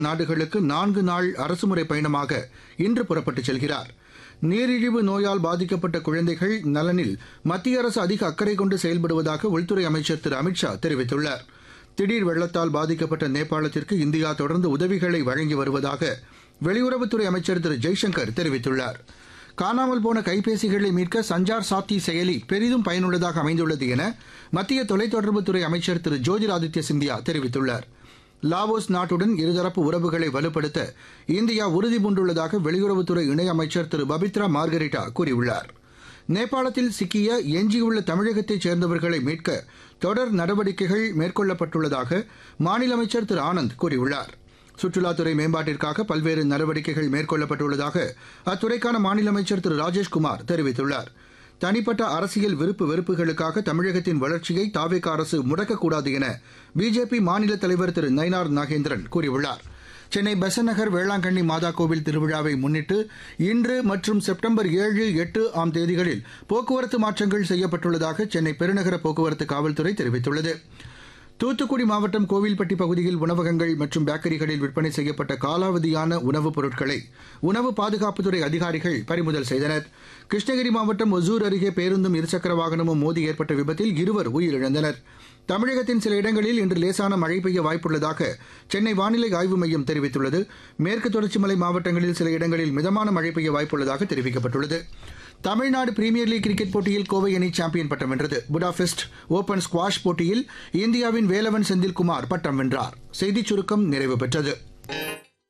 நாடுகளுக்கு நான்கு நாள் அரசுமுறை பயணமாக இன்று புறப்பட்டுச் செல்கிறார் நீரிழிவு நோயால் பாதிக்கப்பட்ட குழந்தைகள் நலனில் மத்திய அரசு அதிக அக்கறை கொண்டு செயல்படுவதாக உள்துறை அமைச்சர் திரு அமித்ஷா தெரிவித்துள்ளார் திடீர் வெள்ளத்தால் பாதிக்கப்பட்ட நேபாளத்திற்கு இந்தியா தொடர்ந்து உதவிகளை வழங்கி வருவதாக வெளியுறவுத்துறை அமைச்சர் திரு ஜெய்சங்கர் தெரிவித்துள்ளார் காணாமல் போன கைபேசிகளை மீட்க சஞ்சார் சாத்தி செயலி பெரிதும் பயனுள்ளதாக அமைந்துள்ளது என மத்திய தொலைத்தொடர்புத்துறை அமைச்சர் திரு ஜோதிராதித்ய சிந்தியா தெரிவித்துள்ளார் லாவோஸ் நாட்டுடன் இருதரப்பு உறவுகளை வலுப்படுத்த இந்தியா உறுதிபூண்டுள்ளதாக வெளியுறவுத்துறை இணையமைச்சர் திரு பபித்ரா மார்கரிட்டா கூறியுள்ளார் நேபாளத்தில் சிக்கிய எஞ்சியுள்ள தமிழகத்தைச் சேர்ந்தவர்களை மீட்க தொடர் நடவடிக்கைகள் மேற்கொள்ளப்பட்டுள்ளதாக மாநில அமைச்சர் திரு ஆனந்த் கூறியுள்ளார் சுற்றுலாத்துறை மேம்பாட்டிற்காக பல்வேறு நடவடிக்கைகள் மேற்கொள்ளப்பட்டுள்ளதாக அத்துறைக்கான மாநில அமைச்சர் திரு ராஜேஷ்குமார் தெரிவித்துள்ளார் தனிப்பட்ட அரசியல் விருப்பு வெறுப்புகளுக்காக தமிழகத்தின் வளர்ச்சியை தாவேக அரசு முடக்கக்கூடாது என பிஜேபி மாநில தலைவர் திரு நயினார் நாகேந்திரன் கூறியுள்ளார் சென்னை பெசநகர் வேளாங்கண்ணி மாதா கோவில் திருவிழாவை முன்னிட்டு இன்று மற்றும் செப்டம்பர் ஏழு எட்டு ஆம் தேதிகளில் போக்குவரத்து மாற்றங்கள் செய்யப்பட்டுள்ளதாக சென்னை பெருநகர போக்குவரத்து காவல்துறை தெரிவித்துள்ளது தூத்துக்குடி மாவட்டம் கோவில்பட்டி பகுதியில் உணவகங்கள் மற்றும் பேக்கரிகளில் விற்பனை செய்யப்பட்ட காலாவதியான உணவுப் பொருட்களை உணவு பாதுகாப்புத்துறை அதிகாரிகள் பறிமுதல் செய்தனர் கிருஷ்ணகிரி மாவட்டம் ஒசூர் அருகே பேருந்தும் இருசக்கர வாகனமும் மோதி ஏற்பட்ட விபத்தில் இருவர் உயிரிழந்தனர் தமிழகத்தின் சில இடங்களில் இன்று லேசான மழை பெய்ய வாய்ப்புள்ளதாக சென்னை வானிலை ஆய்வு மையம் தெரிவித்துள்ளது மேற்கு தொடர்ச்சி மலை மாவட்டங்களில் சில இடங்களில் மிதமான மழை பெய்ய வாய்ப்புள்ளதாக தெரிவிக்கப்பட்டுள்ளது தமிழ்நாடு பிரீமியர் லீக் கிரிக்கெட் போட்டியில் கோவை அணி சாம்பியன் பட்டம் வென்றது புடாபெஸ்ட் ஓபன் ஸ்குவாஷ் போட்டியில் இந்தியாவின் வேலவன் செந்தில்குமார் பட்டம் வென்றார் செய்திச் சுருக்கம் நிறைவு பெற்றது